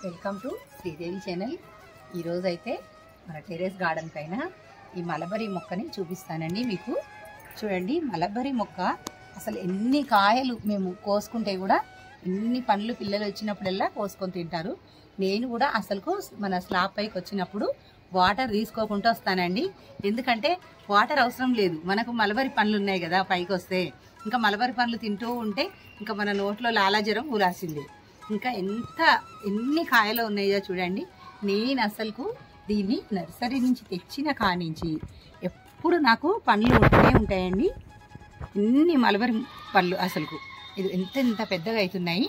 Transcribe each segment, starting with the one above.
Welcome to Sridevi channel ఈరోజు అయితే మన టెరెస్ గార్డెన్ పైన ఈ మలబరీ మొక్కని చూపిస్తానండి మీకు చూడండి మలబరీ మొక్క అసలు ఎన్ని కాయలు మేము కోసుకుంటే కూడా ఎన్ని పండ్లు పిల్లలు వచ్చినప్పుడల్లా కోసుకొని తింటారు నేను కూడా అసలుకు మన స్లాబ్ పైకి వచ్చినప్పుడు వాటర్ తీసుకోకుండా వస్తానండి ఎందుకంటే వాటర్ అవసరం లేదు మనకు మలబరి పండ్లు ఉన్నాయి కదా పైకి వస్తే ఇంకా మలబరి పండ్లు తింటూ ఉంటే ఇంకా మన నోట్లో లాలాజరం ఊరాల్సిందే ఇంకా ఎంత ఎన్ని కాయలు ఉన్నాయో చూడండి నేను అసలుకు దీన్ని నర్సరీ నుంచి తెచ్చిన కానించి ఎప్పుడు నాకు పండ్లు ఉంటూనే ఉంటాయండి ఎన్ని మలబరి పళ్ళు అసలుకు ఇది ఎంత ఎంత పెద్దగా అవుతున్నాయి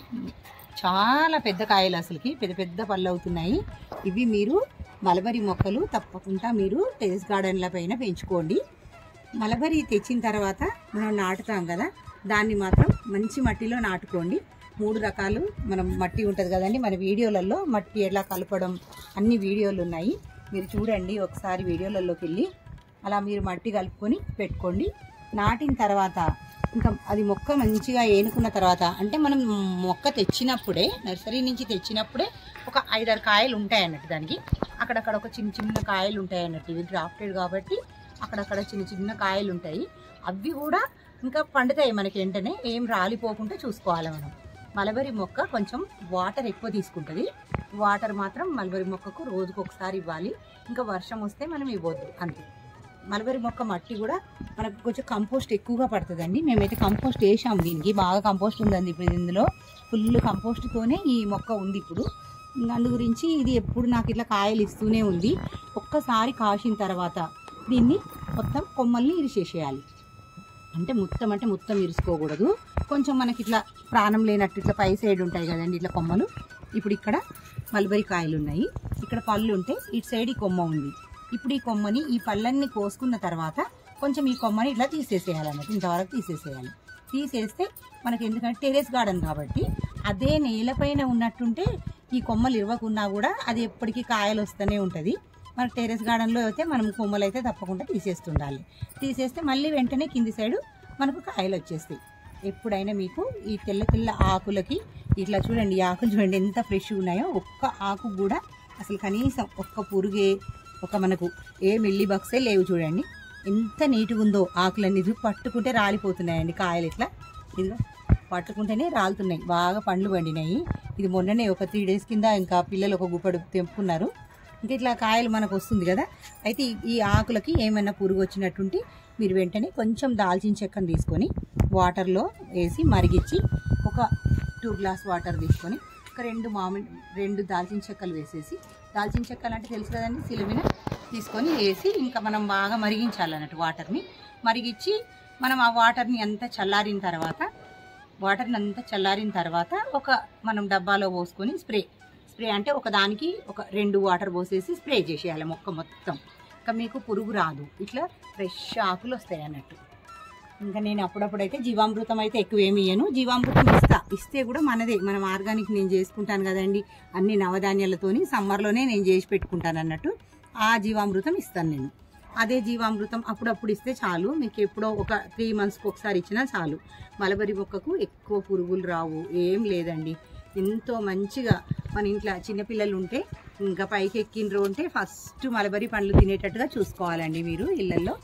చాలా పెద్ద కాయలు అసలుకి పెద్ద పెద్ద పళ్ళు అవుతున్నాయి ఇవి మీరు మలబరి మొక్కలు తప్పకుండా మీరు టెరెస్ గార్డెన్ల పైన పెంచుకోండి మలబరి తెచ్చిన తర్వాత మనం నాటుతాం కదా దాన్ని మాత్రం మంచి మట్టిలో నాటుకోండి మూడు రకాలు మనం మట్టి ఉంటుంది కదండి మన వీడియోలలో మట్టి ఎలా కలపడం అన్ని వీడియోలు ఉన్నాయి మీరు చూడండి ఒకసారి వీడియోలలోకి వెళ్ళి అలా మీరు మట్టి కలుపుకొని పెట్టుకోండి నాటిన తర్వాత ఇంకా అది మొక్క మంచిగా ఏనుకున్న తర్వాత అంటే మనం మొక్క తెచ్చినప్పుడే నర్సరీ నుంచి తెచ్చినప్పుడే ఒక ఐదారు కాయలు ఉంటాయి అన్నట్టు దానికి అక్కడక్కడ ఒక చిన్న చిన్న కాయలు ఉంటాయి అన్నట్టు ఇవి గ్రాఫ్టెడ్ కాబట్టి అక్కడక్కడ చిన్న చిన్న కాయలు ఉంటాయి అవి కూడా ఇంకా పండుతాయి మనకి వెంటనే ఏం రాలిపోకుండా చూసుకోవాలి మనం మలబరి మొక్క కొంచెం వాటర్ ఎక్కువ తీసుకుంటుంది వాటర్ మాత్రం మలబరి మొక్కకు రోజుకు ఒకసారి ఇవ్వాలి ఇంకా వర్షం వస్తే మనం ఇవ్వద్దు అంతే మలబరి మొక్క మట్టి కూడా మనకు కొంచెం కంపోస్ట్ ఎక్కువగా పడుతుందండి మేమైతే కంపోస్ట్ వేసాం దీనికి బాగా కంపోస్ట్ ఉందండి ఇప్పుడు ఇందులో ఫుల్ కంపోస్ట్తోనే ఈ మొక్క ఉంది ఇప్పుడు ఇంకా అందు గురించి ఇది ఎప్పుడు నాకు ఇట్లా కాయలు ఇస్తూనే ఉంది ఒక్కసారి కాసిన తర్వాత దీన్ని మొత్తం కొమ్మల్ని ఇరిచేసేయాలి అంటే మొత్తం అంటే మొత్తం ఇరుసుకోకూడదు కొంచెం మనకి ఇట్లా ప్రాణం లేనట్టు ఇట్లా పై సైడ్ ఉంటాయి కదండి ఇట్లా కొమ్మలు ఇప్పుడు ఇక్కడ మల్బరీ కాయలు ఉన్నాయి ఇక్కడ పళ్ళు ఉంటే ఇటు సైడ్ ఈ కొమ్మ ఉంది ఇప్పుడు ఈ కొమ్మని ఈ పళ్ళన్ని కోసుకున్న తర్వాత కొంచెం ఈ కొమ్మని ఇట్లా తీసేసేయాలన్నట్టు ఇంతవరకు తీసేసేయాలి తీసేస్తే మనకి ఎందుకంటే టెరెస్ గార్డెన్ కాబట్టి అదే నేలపైన ఉన్నట్టుంటే ఈ కొమ్మలు ఇవ్వకున్నా కూడా అది ఎప్పటికీ కాయలు వస్తూనే ఉంటుంది మన టెరెస్ గార్డెన్లో అయితే మనం కొమ్మలు అయితే తప్పకుండా తీసేస్తుండాలి తీసేస్తే మళ్ళీ వెంటనే కింది సైడు మనకు కాయలు వచ్చేస్తాయి ఎప్పుడైనా మీకు ఈ తెల్ల తెల్ల ఆకులకి ఇట్లా చూడండి ఈ ఆకులు చూడండి ఎంత ఫ్రెష్గా ఉన్నాయో ఒక్క ఆకు కూడా అసలు కనీసం ఒక్క పురుగే ఒక మనకు ఏ మిల్లీ బక్సే లేవు చూడండి ఎంత నీట్గా ఉందో ఆకులన్నీ ఇది పట్టుకుంటే రాలిపోతున్నాయండి కాయలు ఇట్లా ఇదిగో పట్టుకుంటేనే రాలుతున్నాయి బాగా పండ్లు పండినాయి ఇది మొన్ననే ఒక త్రీ డేస్ కింద ఇంకా పిల్లలు ఒక గుప్పడు తెంపుకున్నారు ఇంకా ఇట్లా కాయలు మనకు వస్తుంది కదా అయితే ఈ- ఈ ఆకులకి ఏమైనా పురుగు వచ్చినట్టుంటే మీరు వెంటనే కొంచెం దాల్చిన చెక్కను తీసుకొని వాటర్లో వేసి మరిగించి ఒక టూ గ్లాస్ వాటర్ తీసుకొని ఒక రెండు మామిడి రెండు దాల్చిన చెక్కలు వేసేసి దాల్చిన చెక్కలు అంటే తెలుసు కదండి సిలిమిన తీసుకొని వేసి ఇంకా మనం బాగా మరిగించాలన్నట్టు వాటర్ని మరిగించి మనం ఆ వాటర్ని అంతా చల్లారిన తర్వాత వాటర్ని అంతా చల్లారిన తర్వాత ఒక మనం డబ్బాలో పోసుకొని స్ప్రే స్ప్రే అంటే ఒక దానికి ఒక రెండు వాటర్ పోసేసి స్ప్రే చేసేయాలి మొక్క మొత్తం ఇంకా మీకు పురుగు రాదు ఇట్లా ఫ్రెష్ ఆకులు వస్తాయి అన్నట్టు ఇంకా నేను అప్పుడప్పుడు అయితే జీవామృతం అయితే ఎక్కువ ఏమి ఇయ్యను జీవామృతం ఇస్తా ఇస్తే కూడా మనదే మనం ఆర్గానిక్ నేను చేసుకుంటాను కదండి అన్ని నవధాన్యాలతోని సమ్మర్లోనే నేను చేసి పెట్టుకుంటాను అన్నట్టు ఆ జీవామృతం ఇస్తాను నేను అదే జీవామృతం అప్పుడప్పుడు ఇస్తే చాలు మీకు ఎప్పుడో ఒక త్రీ మంత్స్కి ఒకసారి ఇచ్చినా చాలు మలబరి మొక్కకు ఎక్కువ పురుగులు రావు ఏం లేదండి ఎంతో మంచిగా మన ఇంట్లో చిన్నపిల్లలు ఉంటే ఇంకా పైకి ఎక్కిండ్రు ఉంటే ఫస్ట్ మలబరి పండ్లు తినేటట్టుగా చూసుకోవాలండి మీరు ఇళ్ళల్లో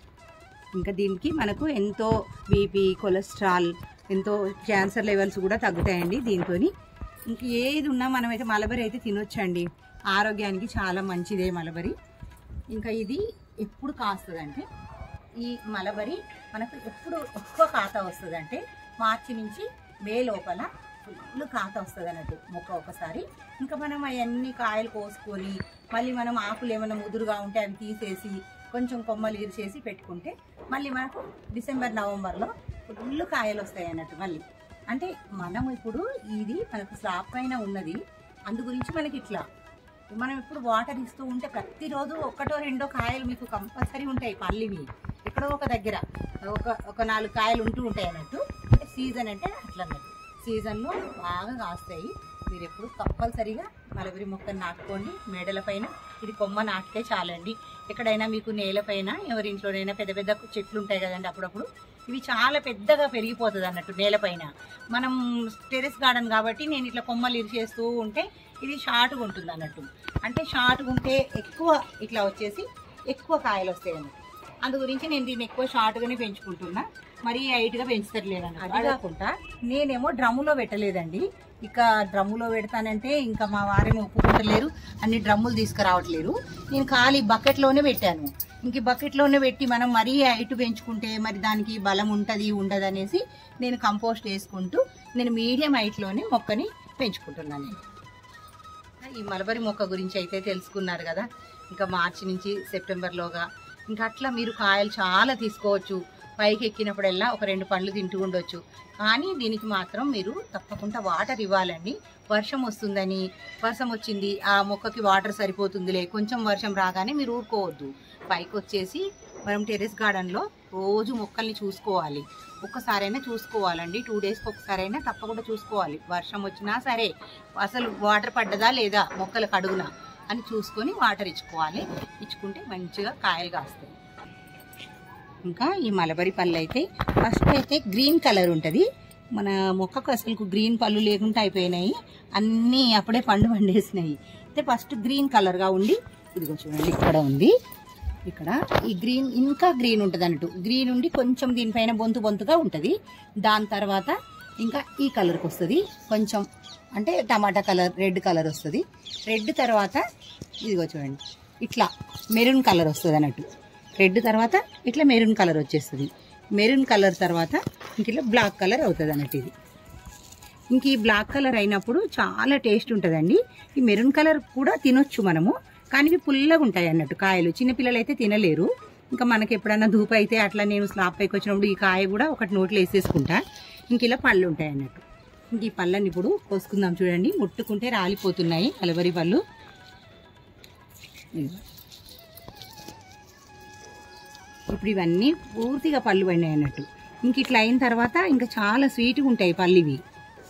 ఇంకా దీనికి మనకు ఎంతో బీపీ కొలెస్ట్రాల్ ఎంతో క్యాన్సర్ లెవెల్స్ కూడా తగ్గుతాయండి దీంతో ఇంక ఏది ఉన్నా మనమైతే మలబరి అయితే తినొచ్చండి ఆరోగ్యానికి చాలా మంచిదే మలబరి ఇంకా ఇది ఎప్పుడు కాస్తుందంటే ఈ మలబరి మనకు ఎప్పుడు ఎక్కువ కాత వస్తుందంటే మార్చి నుంచి మే లోపల ఫుల్ కాత వస్తుంది అన్నట్టు మొక్క ఒకసారి ఇంకా మనం అవన్నీ కాయలు కోసుకొని మళ్ళీ మనం ఆకులు ఏమైనా ముదురుగా ఉంటే అవి తీసేసి కొంచెం కొమ్మలు ఇరిచేసి పెట్టుకుంటే మళ్ళీ మనకు డిసెంబర్ నవంబర్లో ఫుల్ కాయలు వస్తాయి అన్నట్టు మళ్ళీ అంటే మనం ఇప్పుడు ఇది మనకు స్లాబ్ పైన ఉన్నది అందు గురించి మనకి ఇట్లా మనం ఇప్పుడు వాటర్ ఇస్తూ ఉంటే ప్రతిరోజు ఒకటో రెండో కాయలు మీకు కంపల్సరీ ఉంటాయి పల్లివి ఎక్కడో ఒక దగ్గర ఒక ఒక నాలుగు కాయలు ఉంటూ ఉంటాయి అన్నట్టు అంటే సీజన్ అంటే అట్లా అన్నట్టు సీజన్లో బాగా కాస్తాయి మీరు ఎప్పుడు కంపల్సరీగా మలబరి మొక్కను నాటుకోండి మేడల పైన ఇది కొమ్మ నాటితే చాలండి ఎక్కడైనా మీకు నేల పైన ఎవరింట్లోనైనా పెద్ద పెద్ద చెట్లు ఉంటాయి కదండి అప్పుడప్పుడు ఇవి చాలా పెద్దగా పెరిగిపోతుంది అన్నట్టు నేలపైన మనం టెరెస్ గార్డెన్ కాబట్టి నేను ఇట్లా కొమ్మలు ఇరిచేస్తూ ఉంటే ఇది షార్ట్గా ఉంటుంది అన్నట్టు అంటే షార్ట్గా ఉంటే ఎక్కువ ఇట్లా వచ్చేసి ఎక్కువ కాయలు వస్తాయి అన్నట్టు అందు గురించి నేను దీన్ని ఎక్కువ షార్ట్గానే పెంచుకుంటున్నా మరీ హైట్గా పెంచుతట్లేదు అది కాకుండా నేనేమో డ్రమ్ములో పెట్టలేదండి ఇక డ్రమ్ములో పెడతానంటే ఇంకా మా వారేమో ఒప్పుకుంటలేరు అన్ని డ్రమ్ములు తీసుకురావట్లేరు నేను ఖాళీ బకెట్లోనే పెట్టాను ఇంక ఈ బకెట్లోనే పెట్టి మనం మరీ హైట్ పెంచుకుంటే మరి దానికి బలం ఉంటుంది ఉండదు అనేసి నేను కంపోస్ట్ వేసుకుంటూ నేను మీడియం హైట్లోనే మొక్కని పెంచుకుంటున్నాను నేను ఈ మలబరి మొక్క గురించి అయితే తెలుసుకున్నారు కదా ఇంకా మార్చి నుంచి సెప్టెంబర్లోగా ఇంకా అట్లా మీరు కాయలు చాలా తీసుకోవచ్చు పైకి ఎక్కినప్పుడల్లా ఒక రెండు పండ్లు తింటూ ఉండొచ్చు కానీ దీనికి మాత్రం మీరు తప్పకుండా వాటర్ ఇవ్వాలండి వర్షం వస్తుందని వర్షం వచ్చింది ఆ మొక్కకి వాటర్ సరిపోతుందిలే కొంచెం వర్షం రాగానే మీరు ఊరుకోవద్దు పైకి వచ్చేసి మనం టెరెస్ గార్డెన్లో రోజు మొక్కల్ని చూసుకోవాలి ఒక్కసారైనా చూసుకోవాలండి టూ డేస్కి ఒకసారైనా తప్పకుండా చూసుకోవాలి వర్షం వచ్చినా సరే అసలు వాటర్ పడ్డదా లేదా మొక్కలకు అడుగునా అని చూసుకొని వాటర్ ఇచ్చుకోవాలి ఇచ్చుకుంటే మంచిగా కాయలు కాస్తాయి ఇంకా ఈ మలబరి పళ్ళు అయితే ఫస్ట్ అయితే గ్రీన్ కలర్ ఉంటుంది మన మొక్కకు అసలు గ్రీన్ పళ్ళు లేకుండా అయిపోయినాయి అన్నీ అప్పుడే పండు పండేసినాయి అయితే ఫస్ట్ గ్రీన్ కలర్గా ఉండి ఇదిగో చూడండి ఇక్కడ ఉంది ఇక్కడ ఈ గ్రీన్ ఇంకా గ్రీన్ ఉంటుంది అన్నట్టు గ్రీన్ ఉండి కొంచెం దీనిపైన బొంతు బొంతుగా ఉంటుంది దాని తర్వాత ఇంకా ఈ కలర్కి వస్తుంది కొంచెం అంటే టమాటా కలర్ రెడ్ కలర్ వస్తుంది రెడ్ తర్వాత ఇదిగో చూడండి ఇట్లా మెరూన్ కలర్ వస్తుంది అన్నట్టు రెడ్ తర్వాత ఇట్లా మెరూన్ కలర్ వచ్చేస్తుంది మెరూన్ కలర్ తర్వాత ఇంక ఇట్లా బ్లాక్ కలర్ అవుతుంది అన్నట్టు ఇది ఇంక ఈ బ్లాక్ కలర్ అయినప్పుడు చాలా టేస్ట్ ఉంటుందండి ఈ మెరూన్ కలర్ కూడా తినొచ్చు మనము కానీ ఇవి పుల్లగా ఉంటాయి అన్నట్టు కాయలు చిన్నపిల్లలు అయితే తినలేరు ఇంకా మనకి ఎప్పుడన్నా ధూప అయితే అట్లా నేను స్లాబ్ పైకి వచ్చినప్పుడు ఈ కాయ కూడా ఒకటి నోట్లో వేసేసుకుంటా ఇంక ఇలా పళ్ళు ఉంటాయి అన్నట్టు ఇంక ఈ పళ్ళని ఇప్పుడు కోసుకుందాం చూడండి ముట్టుకుంటే రాలిపోతున్నాయి అలవరి పళ్ళు ఇదిగో. ఇప్పుడు ఇవన్నీ పూర్తిగా పళ్ళు పడినాయి అన్నట్టు ఇంక ఇట్లా అయిన తర్వాత ఇంకా చాలా స్వీట్గా ఉంటాయి పళ్ళు ఇవి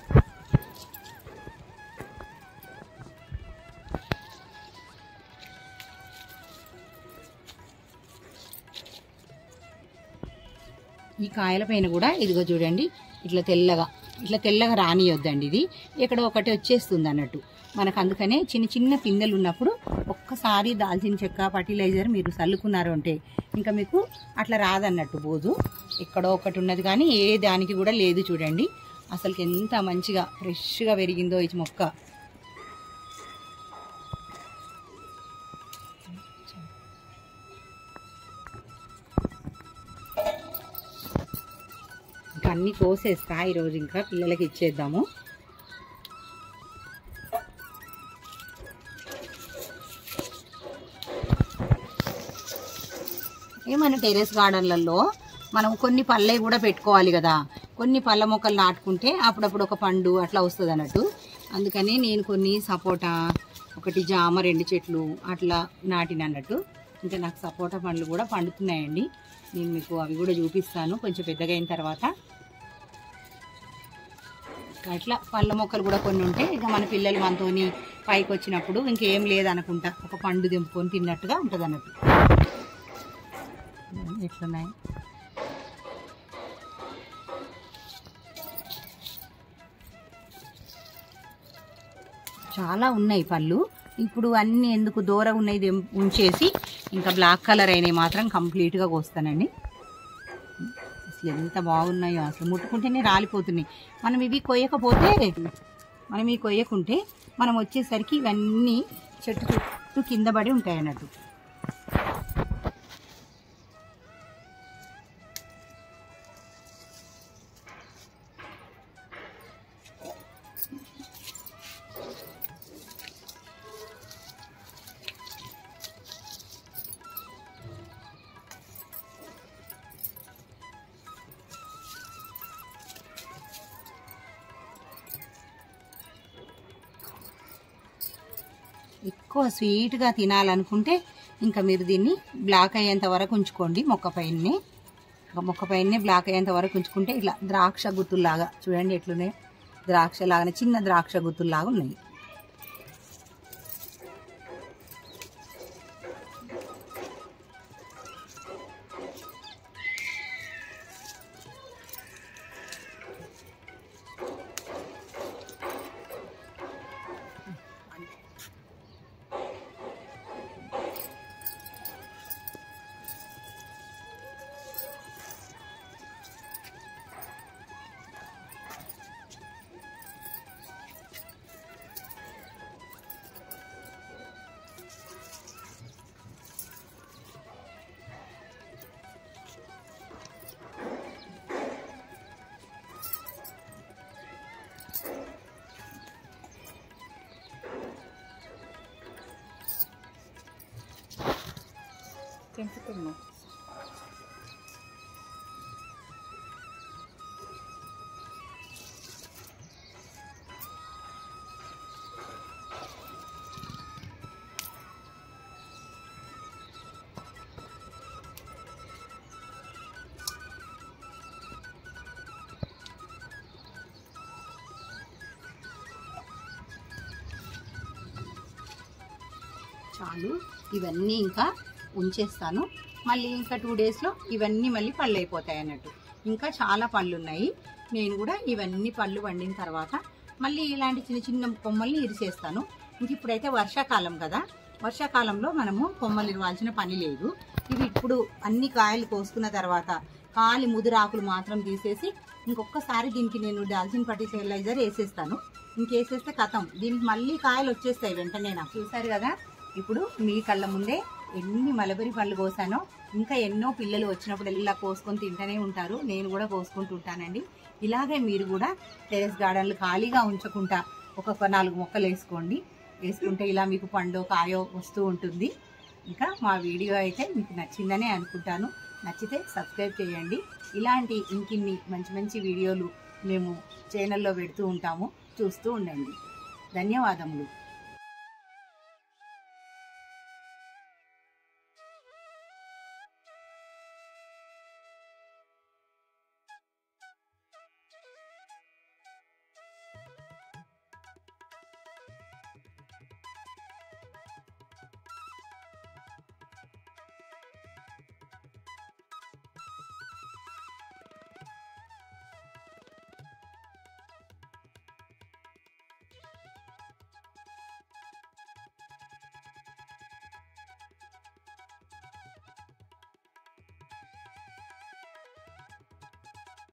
ఈ కాయల పైన కూడా ఇదిగో చూడండి ఇట్లా తెల్లగా ఇట్లా తెల్లగా రానియొద్దండి ఇది ఇక్కడ ఒకటి వచ్చేస్తుంది అన్నట్టు మనకు అందుకనే చిన్న చిన్న పిందెలు ఉన్నప్పుడు ఒక్కసారి దాల్చిన చెక్క ఫర్టిలైజర్ మీరు చల్లుకున్నారు అంటే ఇంకా మీకు అట్లా రాదన్నట్టు బోజు ఎక్కడో ఒకటి ఉన్నది కానీ ఏ దానికి కూడా లేదు చూడండి అసలు ఎంత మంచిగా ఫ్రెష్గా పెరిగిందో ఈ మొక్క ఇంకా అన్ని కోసేస్తా ఈరోజు ఇంకా పిల్లలకి ఇచ్చేద్దాము ఏ మన టెరెస్ గార్డెన్లలో మనం కొన్ని పళ్ళే కూడా పెట్టుకోవాలి కదా కొన్ని పళ్ళ మొక్కలు నాటుకుంటే అప్పుడప్పుడు ఒక పండు అట్లా వస్తుంది అన్నట్టు అందుకని నేను కొన్ని సపోటా ఒకటి జామ రెండు చెట్లు అట్లా నాటిన అన్నట్టు ఇంకా నాకు సపోటా పండ్లు కూడా పండుతున్నాయండి నేను మీకు అవి కూడా చూపిస్తాను కొంచెం పెద్దగా అయిన తర్వాత అట్లా పళ్ళ మొక్కలు కూడా కొన్ని ఉంటే ఇక మన పిల్లలు మనతోని పైకి వచ్చినప్పుడు ఇంకేం లేదనుకుంటా ఒక పండు దింపుకొని తిన్నట్టుగా ఉంటుంది అన్నట్టు ఎట్లున్నాయి చాలా ఉన్నాయి పళ్ళు ఇప్పుడు అన్ని ఎందుకు దూరం ఉన్నాయి దెం- ఉంచేసి ఇంకా బ్లాక్ కలర్ అయినవి మాత్రం కంప్లీట్గా కోస్తానండి అసలు ఎంత బాగున్నాయో అసలు ముట్టుకుంటేనే రాలిపోతున్నాయి మనం ఇవి కొయ్యకపోతే మనం ఇవి కొయ్యకుంటే మనం వచ్చేసరికి ఇవన్నీ చెట్టు చుట్టూ కింద పడి ఉంటాయి అన్నట్టు ఎక్కువ స్వీట్గా తినాలనుకుంటే ఇంకా మీరు దీన్ని బ్లాక్ అయ్యేంత వరకు ఉంచుకోండి మొక్క పైన మొక్క పైన బ్లాక్ అయ్యేంత వరకు ఉంచుకుంటే ఇట్లా ద్రాక్ష గుత్తుల్లాగా చూడండి ఎట్లున్నాయి ద్రాక్ష లాగానే చిన్న ద్రాక్ష గుత్తుల్లాగా ఉన్నాయి తెంపుతున్నా చాలు ఇవన్నీ ఇంకా ఉంచేస్తాను మళ్ళీ ఇంకా టూ డేస్లో ఇవన్నీ మళ్ళీ పళ్ళు అయిపోతాయి అన్నట్టు ఇంకా చాలా పళ్ళు ఉన్నాయి నేను కూడా ఇవన్నీ పళ్ళు వండిన తర్వాత మళ్ళీ ఇలాంటి చిన్న చిన్న కొమ్మల్ని ఇరిసేస్తాను ఇంక ఇప్పుడైతే వర్షాకాలం కదా వర్షాకాలంలో మనము కొమ్మలు ఇరవాల్సిన పని లేదు ఇవి ఇప్పుడు అన్ని కాయలు కోసుకున్న తర్వాత కాలి ముదిరాకులు మాత్రం తీసేసి ఇంకొకసారి దీనికి నేను డాల్చిన పట్టి ఫెర్టిలైజర్ వేసేస్తాను ఇంకేసేస్తే కథం దీనికి మళ్ళీ కాయలు వచ్చేస్తాయి వెంటనే నాకు చూసారు కదా ఇప్పుడు మీ కళ్ళ ముందే ఎన్ని మలబరి పళ్ళు కోసానో ఇంకా ఎన్నో పిల్లలు వచ్చినప్పుడు ఇలా కోసుకొని తింటూనే ఉంటారు నేను కూడా కోసుకుంటూ ఉంటానండి ఇలాగే మీరు కూడా టెరెస్ గార్డెన్లు ఖాళీగా ఉంచకుండా ఒక్కొక్క నాలుగు మొక్కలు వేసుకోండి వేసుకుంటే ఇలా మీకు పండో కాయో వస్తూ ఉంటుంది ఇంకా మా వీడియో అయితే మీకు నచ్చిందనే అనుకుంటాను నచ్చితే సబ్స్క్రైబ్ చేయండి ఇలాంటి ఇంకిన్ని మంచి మంచి వీడియోలు మేము ఛానల్లో పెడుతూ ఉంటాము చూస్తూ ఉండండి ధన్యవాదములు